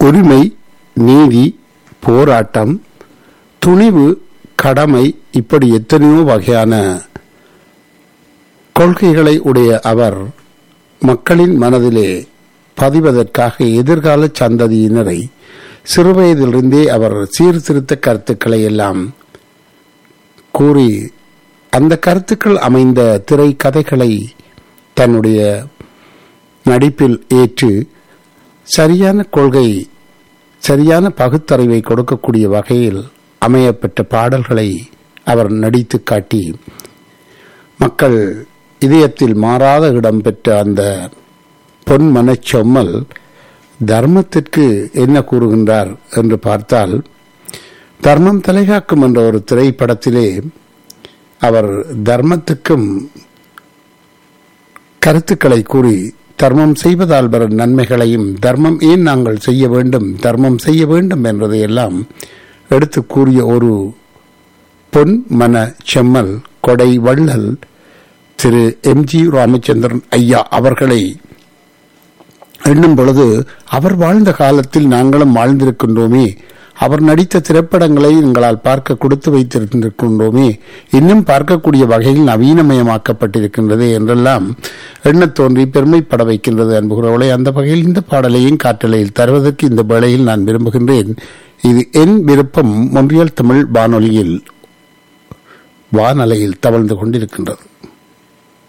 உரிமை நீதி போராட்டம் துணிவு கடமை இப்படி எத்தனையோ வகையான கொள்கைகளை உடைய அவர் மக்களின் மனதிலே பதிவதற்காக எதிர்கால சந்ததியினரை சிறுவயதிலிருந்தே அவர் சீர்திருத்த கருத்துக்களை எல்லாம் கூறி அந்த கருத்துக்கள் அமைந்த திரை கதைகளை தன்னுடைய நடிப்பில் ஏற்று சரியான கொள்கை சரியான பகுத்தறிவை கொடுக்கக்கூடிய வகையில் அமையப்பெற்ற பாடல்களை அவர் நடித்து காட்டி மக்கள் இதயத்தில் மாறாத இடம் பெற்ற அந்த பொன் மனச்சொம்மல் தர்மத்திற்கு என்ன கூறுகின்றார் என்று பார்த்தால் தர்மம் தலைகாக்கும் என்ற ஒரு திரைப்படத்திலே அவர் தர்மத்துக்கும் கருத்துக்களை கூறி தர்மம் செய்வதால் வரும் நன்மைகளையும் தர்மம் ஏன் நாங்கள் செய்ய வேண்டும் தர்மம் செய்ய வேண்டும் என்பதையெல்லாம் எடுத்து கூறிய ஒரு பொன் மன செம்மல் கொடை வள்ளல் திரு எம் ஜி ராமச்சந்திரன் ஐயா அவர்களை எண்ணும் பொழுது அவர் வாழ்ந்த காலத்தில் நாங்களும் வாழ்ந்திருக்கின்றோமே அவர் நடித்த திரைப்படங்களை எங்களால் பார்க்க கொடுத்து வைத்திருக்கின்றோமே இன்னும் பார்க்கக்கூடிய வகையில் நவீனமயமாக்கப்பட்டிருக்கின்றது என்றெல்லாம் எண்ணத் தோன்றி பெருமைப்பட வைக்கின்றது அன்புகிறவளை அந்த வகையில் இந்த பாடலையும் காற்றலையில் தருவதற்கு இந்த வேளையில் நான் விரும்புகின்றேன் இது என் விருப்பம் ஒன்றியல் தமிழ் வானொலியில் வானலையில் தவழ்ந்து கொண்டிருக்கின்றது